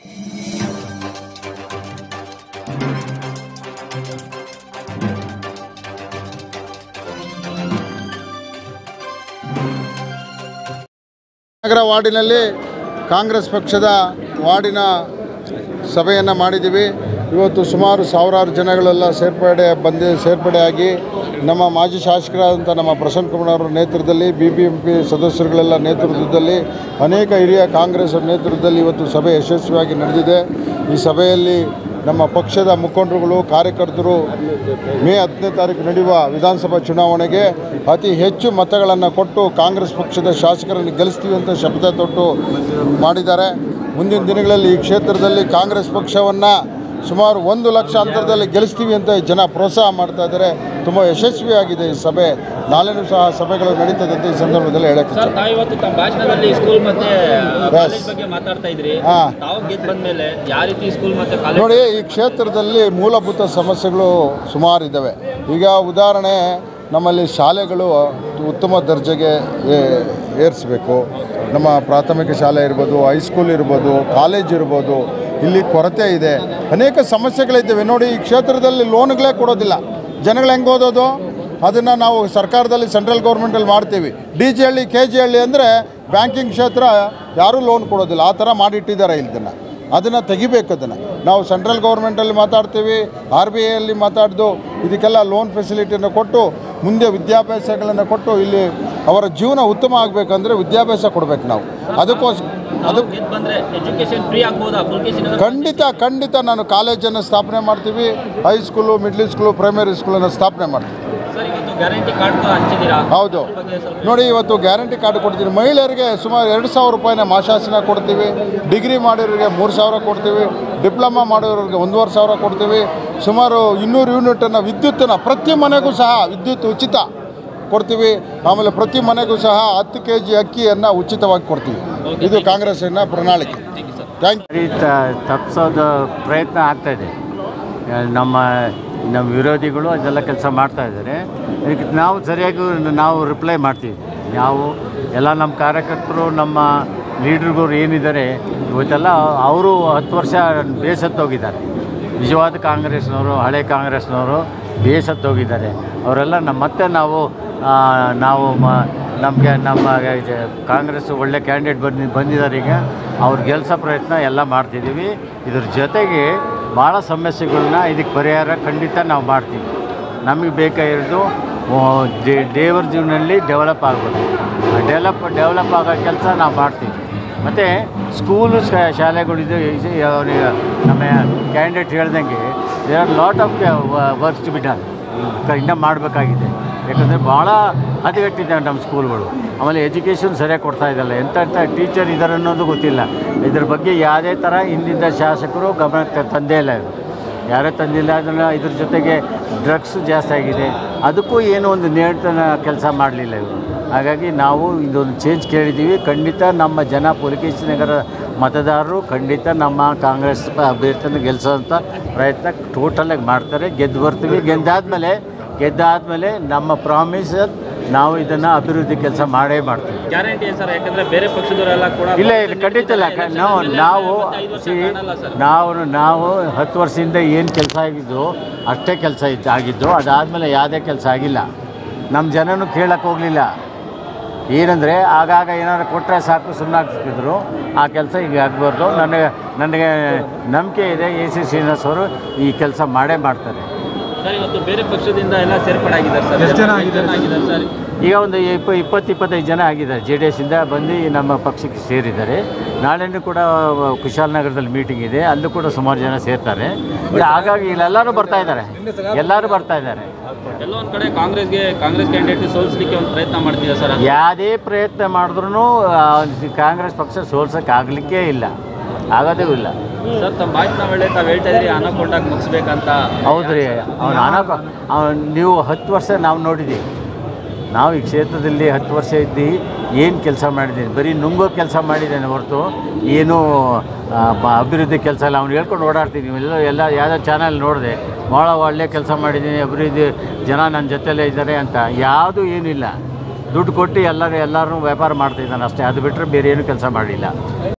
ನಗರ ವಾರ್ಡಿನಲ್ಲಿ ಕಾಂಗ್ರೆಸ್ ಪಕ್ಷದ ವಾರ್ಡಿನ ಸಭೆಯನ್ನು ಮಾಡಿದ್ದೀವಿ ಇವತ್ತು ಸುಮಾರು ಸಾವಿರಾರು ಜನಗಳೆಲ್ಲ ಸೇರ್ಪಡೆ ಬಂದು ಸೇರ್ಪಡೆಯಾಗಿ ನಮ್ಮ ಮಾಜಿ ಶಾಸಕರಾದಂಥ ನಮ್ಮ ಪ್ರಸನ್ನ ಕುಮಾರ್ ಅವರ ನೇತೃತ್ವದಲ್ಲಿ ಬಿ ಬಿ ಎಂ ಪಿ ಸದಸ್ಯರುಗಳೆಲ್ಲ ನೇತೃತ್ವದಲ್ಲಿ ಅನೇಕ ಹಿರಿಯ ಕಾಂಗ್ರೆಸ್ ನೇತೃತ್ವದಲ್ಲಿ ಇವತ್ತು ಸಭೆ ಯಶಸ್ವಿಯಾಗಿ ನಡೆದಿದೆ ಈ ಸಭೆಯಲ್ಲಿ ನಮ್ಮ ಪಕ್ಷದ ಮುಖಂಡರುಗಳು ಕಾರ್ಯಕರ್ತರು ಮೇ ಹತ್ತನೇ ತಾರೀಕು ನಡೆಯುವ ವಿಧಾನಸಭಾ ಚುನಾವಣೆಗೆ ಅತಿ ಹೆಚ್ಚು ಮತಗಳನ್ನು ಕೊಟ್ಟು ಕಾಂಗ್ರೆಸ್ ಪಕ್ಷದ ಶಾಸಕರನ್ನು ಗೆಲ್ಲಿಸ್ತೀವಿ ಅಂತ ಶಪಥ ತೊಟ್ಟು ಮಾಡಿದ್ದಾರೆ ಮುಂದಿನ ದಿನಗಳಲ್ಲಿ ಈ ಕ್ಷೇತ್ರದಲ್ಲಿ ಕಾಂಗ್ರೆಸ್ ಪಕ್ಷವನ್ನು ಸುಮಾರು ಒಂದು ಲಕ್ಷ ಅಂತರದಲ್ಲಿ ಗೆಲ್ಲಿಸ್ತೀವಿ ಅಂತ ಜನ ಪ್ರೋತ್ಸಾಹ ಮಾಡ್ತಾ ಇದ್ದಾರೆ ತುಂಬ ಯಶಸ್ವಿಯಾಗಿದೆ ಈ ಸಭೆ ನಾಳೆನೂ ಸಹ ಸಭೆಗಳು ನಡೀತದೆ ಅಂತ ಈ ಸಂದರ್ಭದಲ್ಲಿ ಹೇಳಕ್ಕೆ ಸರ್ ತಾವು ಇವತ್ತು ತಮ್ಮ ಭಾಷಣದಲ್ಲಿ ಸ್ಕೂಲ್ ಮತ್ತೆ ಕಾಲೇಜ್ ಬಗ್ಗೆ ಮಾತಾಡ್ತಾ ಇದ್ರಿ ಹಾ. ತಾವು ಗೆದ್ದು ಬಂದ್ಮೇಲೆ ಯಾವ ರೀತಿ ಸ್ಕೂಲ್ ಮತ್ತೆ ಕಾಲೇಜ್ ನೋಡಿ ಈ ಕ್ಷೇತ್ರದಲ್ಲಿ ಮೂಲಭೂತ ಸಮಸ್ಯೆಗಳು ಸುಮಾರು ಇದ್ದಾವೆ ಈಗ ಉದಾಹರಣೆ ನಮ್ಮಲ್ಲಿ ಶಾಲೆಗಳು ಉತ್ತಮ ದರ್ಜೆಗೆ ಏ- ಏರಿಸಬೇಕು ನಮ್ಮ ಪ್ರಾಥಮಿಕ ಶಾಲೆ ಇರ್ಬೋದು ಹೈಸ್ಕೂಲ್ ಇರ್ಬೋದು ಕಾಲೇಜ್ ಇರ್ಬೋದು ಇಲ್ಲಿ ಕೊರತೆ ಇದೆ ಅನೇಕ ಸಮಸ್ಯೆಗಳಿದ್ದಾವೆ ನೋಡಿ ಈ ಕ್ಷೇತ್ರದಲ್ಲಿ ಲೋನ್ಗಳೇ ಕೊಡೋದಿಲ್ಲ ಜನಗಳು ಹೆಂಗೆ ಓದೋದು ಅದನ್ನು ನಾವು ಸರ್ಕಾರದಲ್ಲಿ ಸೆಂಟ್ರಲ್ ಗೌರ್ಮೆಂಟಲ್ಲಿ ಮಾಡ್ತೀವಿ D G Halli K G Halli ಅಂದರೆ ಬ್ಯಾಂಕಿಂಗ್ ಕ್ಷೇತ್ರ ಯಾರೂ ಲೋನ್ ಕೊಡೋದಿಲ್ಲ ಆ ಥರ ಮಾಡಿಟ್ಟಿದ್ದಾರೆ ಇದನ್ನು ಅದನ್ನು ತೆಗಿಬೇಕು ಅದನ್ನು ನಾವು ಸೆಂಟ್ರಲ್ ಗೌರ್ಮೆಂಟಲ್ಲಿ ಮಾತಾಡ್ತೀವಿ ಆರ್ ಬಿ ಐಯಲ್ಲಿ ಮಾತಾಡ್ದು ಇದಕ್ಕೆಲ್ಲ ಲೋನ್ ಫೆಸಿಲಿಟಿಯನ್ನು ಕೊಟ್ಟು ಮುಂದೆ ವಿದ್ಯಾಭ್ಯಾಸಗಳನ್ನು ಕೊಟ್ಟು ಇಲ್ಲಿ ಅವರ ಜೀವನ ಉತ್ತಮ ಆಗಬೇಕಂದ್ರೆ ವಿದ್ಯಾಭ್ಯಾಸ ಕೊಡಬೇಕು ನಾವು ಅದಕ್ಕೋಸ್ಕರ ತಾವು ಗೆದ್ದು ಬಂದ್ರೆ ಎಜುಕೇಶನ್ ಫ್ರೀ ಆಗ್ಬೋದಾ ಅಪ್ಲಿಕೇಶನ್ ಖಂಡಿತ ಖಂಡಿತ ನಾನು ಕಾಲೇಜನ್ನು ಸ್ಥಾಪನೆ ಮಾಡ್ತೀವಿ ಹೈಸ್ಕೂಲು ಮಿಡ್ಲ್ ಸ್ಕೂಲು ಪ್ರೈಮರಿ ಸ್ಕೂಲನ್ನು ಸ್ಥಾಪನೆ ಮಾಡ್ತೀವಿ ಸರ್ ಇವತ್ತು ಗ್ಯಾರಂಟಿ ಕಾರ್ಡ್ ಹಂಚಿದ್ದೀರಾ ಹೌದು ಅದ್ರ ಬಗ್ಗೆ ಸ್ವಲ್ಪ ನೋಡಿ ಇವತ್ತು ಗ್ಯಾರಂಟಿ ಕಾರ್ಡ್ ಕೊಡ್ತೀವಿ ಮಹಿಳೆಯರಿಗೆ ಸುಮಾರು ಎರಡು ಸಾವಿರ ರೂಪಾಯಿನ ಮಾಶಾಸನ ಕೊಡ್ತೀವಿ ಡಿಗ್ರಿ ಮಾಡಿರೋರಿಗೆ ಮೂರು ಸಾವಿರ ಕೊಡ್ತೀವಿ ಡಿಪ್ಲೊಮಾ ಮಾಡಿರೋರಿಗೆ ಒಂದೂವರೆ ಸಾವಿರ ಕೊಡ್ತೀವಿ ಸುಮಾರು ಇನ್ನೂರು ಯೂನಿಟನ್ನು ವಿದ್ಯುತ್ತನ್ನು ಪ್ರತಿ ಮನೆಗೂ ಸಹ ವಿದ್ಯುತ್ ಉಚಿತ ಕೊಡ್ತೀವಿ ಆಮೇಲೆ ಪ್ರತಿ ಮನೆಗೂ ಸಹ ಹತ್ತು ಕೆ ಜಿ ಅಕ್ಕಿಯನ್ನು ಉಚಿತವಾಗಿ ಕೊಡ್ತೀವಿ ಇದು ಕಾಂಗ್ರೆಸ್ಸಿನ ಪ್ರಣಾಳಿಕೆ ಥ್ಯಾಂಕ್ ಯು ಸರಿ ತ- ತಪ್ಪಿಸೋದು ಪ್ರಯತ್ನ ಆಗ್ತಾಯಿದೆ ನಮ್ಮ ನಮ್ಮ ವಿರೋಧಿಗಳು ಅದೆಲ್ಲ ಕೆಲಸ ಮಾಡ್ತಾ ಇದ್ದಾರೆ ಇದಕ್ಕೆ ನಾವು ಸರಿಯಾಗಿ ನಾವು ರಿಪ್ಲೈ ಮಾಡ್ತೀವಿ ನಾವು ಎಲ್ಲ ನಮ್ಮ ಕಾರ್ಯಕರ್ತರು ನಮ್ಮ ಲೀಡ್ರುಗಳು ಏನಿದ್ದಾರೆ ಇವತ್ತೆಲ್ಲ ಅವರು ಹತ್ತು ವರ್ಷ ಬೇಸತ್ತೋಗಿದ್ದಾರೆ ನಿಜವಾದ ಕಾಂಗ್ರೆಸ್ನವರು ಹಳೆ ಕಾಂಗ್ರೆಸ್ನವರು ಬೇಸತ್ತೋಗಿದ್ದಾರೆ ಅವರೆಲ್ಲ ನಮ್ಮ ಮತ್ತೆ ನಾವು ಆ, ನಾವು ಮ ನಮಗೆ ನಮ್ಮ ಇದು ಕಾಂಗ್ರೆಸ್ ಒಳ್ಳೆ ಕ್ಯಾಂಡಿಡೇಟ್ ಬಂದು ಬಂದಿದ್ದಾರೆ ಈಗ ಅವ್ರು ಗೆಲ್ಸೋ ಪ್ರಯತ್ನ ಎಲ್ಲ ಮಾಡ್ತಿದ್ದೀವಿ ಇದ್ರ ಜೊತೆಗೆ ಭಾಳ ಸಮಸ್ಯೆಗಳನ್ನ ಇದಕ್ಕೆ ಪರಿಹಾರ ಖಂಡಿತ ನಾವು ಮಾಡ್ತೀವಿ ನಮಗೆ ಬೇಕಾಗಿರೋದು ಆ, ದೇ- ದೇವರ ಜೀವನದಲ್ಲಿ ಡೆವಲಪ್ ಆಗ್ಬೋದು ಡೆವಲಪ್ ಡೆವಲಪ್ ಆಗೋ ಕೆಲಸ ನಾವು ಮಾಡ್ತೀವಿ ಮತ್ತು ಸ್ಕೂಲು ಶಾ- ಶಾಲೆಗಳಿದು ಇದು ಅವ್ರಿಗೆ ನಮ್ಮ ಕ್ಯಾಂಡಿಡೇಟ್ ಹೇಳ್ದಂಗೆ there are lot of works to be done ಇನ್ನೂ ಮಾಡಬೇಕಾಗಿದೆ ಯಾಕಂದರೆ ಭಾಳ ಹದಗೆಟ್ಟಿದ್ದಾವೆ ನಮ್ಮ ಸ್ಕೂಲ್ಗಳು ಆಮೇಲೆ ಎಜುಕೇಷನ್ ಸರಿಯಾಗಿ ಕೊಡ್ತಾ ಇದ್ದಲ್ಲ ಎಂಥ ಎಂಥ ಟೀಚರ್ ಇದ್ದಾರೆ ಅನ್ನೋದು ಗೊತ್ತಿಲ್ಲ ಇದ್ರ ಬಗ್ಗೆ ಯಾವುದೇ ಥರ ಹಿಂದಿನ ಶಾಸಕರು ಗಮನಕ್ಕೆ ತಂದೇ ಇಲ್ಲ ಇದು ಯಾರೇ ತಂದಿಲ್ಲ ಅದನ್ನು ಇದ್ರ ಜೊತೆಗೆ ಡ್ರಗ್ಸ್ ಜಾಸ್ತಿ ಆಗಿದೆ ಅದಕ್ಕೂ ಏನೋ ಒಂದು ನಿಯಂತ್ರಣ ಕೆಲಸ ಮಾಡಲಿಲ್ಲ ಇವರು ಹಾಗಾಗಿ ನಾವು ಇದೊಂದು ಚೇಂಜ್ ಕೇಳಿದ್ದೀವಿ ಖಂಡಿತ ನಮ್ಮ ಜನ ಪುಲಕೇಶಿ ನಗರ ಮತದಾರರು ಖಂಡಿತ ನಮ್ಮ ಕಾಂಗ್ರೆಸ್ ಅಭ್ಯರ್ಥಿನ ಗೆಲ್ಲಿಸೋಂಥ ಪ್ರಯತ್ನ ಟೋಟಲಾಗಿ ಮಾಡ್ತಾರೆ ಗೆದ್ದು ಬರ್ತೀವಿ ಗೆದ್ದಾದ್ಮೇಲೆ ಗೆದ್ದಾದ್ಮೇಲೆ ನಮ್ಮ ಪ್ರಾಮಿಸ್ ನಾವು ಇದನ್ನು ಅಭಿವೃದ್ಧಿ ಕೆಲಸ ಮಾಡೇ ಮಾಡ್ತೀವಿ ಗ್ಯಾರಂಟಿ ಸರ್ ಯಾಕಂದ್ರೆ ಬೇರೆ ಪಕ್ಷದವರೆಲ್ಲ ಕೂಡ ಇಲ್ಲ ಇಲ್ಲ ಖಂಡಿತ ಇಲ್ಲ ಕ- ನಾವು ನಾವು see, ನಾವು ನಾವು ಹತ್ತು ವರ್ಷದಿಂದ ಏನು ಕೆಲಸ ಆಗಿದ್ದು ಅಷ್ಟೇ ಕೆಲಸ ಇದ್ದು ಆಗಿದ್ದು ಅದಾದಮೇಲೆ ಯಾವುದೇ ಕೆಲಸ ಆಗಿಲ್ಲ ನಮ್ಮ ಜನನೂ ಕೇಳಕ್ಕೆ ಹೋಗಲಿಲ್ಲ ಏನಂದರೆ ಆಗಾಗ ಏನಾದ್ರು ಕೊಟ್ಟರೆ ಸಾಕು ಸುಮ್ಮನೆ ಆಗ್ತಿದ್ರು ಆ ಕೆಲಸ ಈಗ ಆಗಬಾರ್ದು ನನಗೆ ನನಗೆ ನಂಬಿಕೆ ಇದೆ ಎ ಸಿ ಶ್ರೀನಿವಾಸ್ ಅವರು ಈ ಕೆಲಸ ಮಾಡೇ ಮಾಡ್ತಾರೆ ಸರ್ ಇವತ್ತು ಬೇರೆ ಪಕ್ಷದಿಂದ ಎಲ್ಲ ಸೇರ್ಪಡೆ ಆಗಿದ್ದಾರೆ ಸರ್ ಎಷ್ಟು ಜನ ಆಗಿದ್ದಾರೆ ಸರ್ ಈಗ ಒಂದು ಇಪ್ಪ ಇಪ್ಪತ್ತು ಇಪ್ಪತ್ತೈದು ಜನ ಆಗಿದ್ದಾರೆ ಜೆ ಡಿ ಎಸ್ಸಿಂದ ಬಂದು ನಮ್ಮ ಪಕ್ಷಕ್ಕೆ ಸೇರಿದ್ದಾರೆ ನಾಳೆನೂ ಕೂಡ ಕುಶಾಲನಗರದಲ್ಲಿ ಮೀಟಿಂಗ್ ಇದೆ ಅಲ್ಲೂ ಕೂಡ ಸುಮಾರು ಜನ ಸೇರ್ತಾರೆ ಈಗ ಹಾಗಾಗಿ ಇಲ್ಲೆಲ್ಲರೂ ಬರ್ತಾ ಇದ್ದಾರೆ ಎಲ್ಲರೂ ಬರ್ತಾ ಇದ್ದಾರೆ ಎಲ್ಲೋ ಒಂದ್ ಕಡೆ ಕಾಂಗ್ರೆಸ್ಗೆ ಕಾಂಗ್ರೆಸ್ ಕ್ಯಾಂಡಿಡೇಟ್ ಸೋಲಿಸಲಿಕ್ಕೆ ಒಂದು ಪ್ರಯತ್ನ ಮಾಡ್ತಿದ್ದಾರೆ ಸರ್ ಯಾವುದೇ ಪ್ರಯತ್ನ ಮಾಡಿದ್ರೂ ಕಾಂಗ್ರೆಸ್ ಪಕ್ಷ ಸೋಲ್ಸೋಕ್ಕೆ ಆಗಲಿಕ್ಕೇ ಇಲ್ಲ ಆಗೋದೇ ಇಲ್ಲ ಸರ್ ತಮ್ಮ ಭಾಷಣ ವೇಳೆ ತಾವು ಹೇಳ್ತಾ ಇದ್ರಿ ಅನಕೊಂಡಾಗ ಮುಗಿಸ್ಬೇಕಂತ ಹೌದ್ರಿ ಅವ್ನು ಅನಾಕ ಅವ್ನು ನೀವು ಹತ್ತು ವರ್ಷ ನಾವು ನೋಡಿದ್ದೀವಿ ನಾವು ಈ ಕ್ಷೇತ್ರದಲ್ಲಿ ಹತ್ತು ವರ್ಷ ಇದ್ದು ಏನು ಕೆಲಸ ಮಾಡಿದ್ದೀನಿ ಬರೀ ನುಂಗೋ ಕೆಲಸ ಮಾಡಿದ್ದೇನೆ ಹೊರತು ಏನೂ ಆ, ಬ- ಅಭಿವೃದ್ಧಿ ಕೆಲಸ ಇಲ್ಲ ಅವ್ನು ಹೇಳ್ಕೊಂಡು ಓಡಾಡ್ತೀನಿ ಎಲ್ಲ ಎಲ್ಲ ಯಾವುದೋ ಚಾನಲ್ ನೋಡಿದೆ ಭಾಳ ಒಳ್ಳೆ ಕೆಲಸ ಮಾಡಿದ್ದೀನಿ ಅಭಿವೃದ್ಧಿ ಜನ ನನ್ನ ಜೊತೆಲೇ ಇದ್ದಾರೆ ಅಂತ ಯಾವುದೂ ಏನಿಲ್ಲ ದುಡ್ಡು ಕೊಟ್ಟು ಎಲ್ಲರೂ ಎಲ್ಲರೂ ವ್ಯಾಪಾರ ಮಾಡ್ತಿದ್ದಾನೆ ಅಷ್ಟೇ ಅದು ಬಿಟ್ಟರೆ ಬೇರೆ ಏನೂ ಕೆಲಸ ಮಾಡಿಲ್ಲ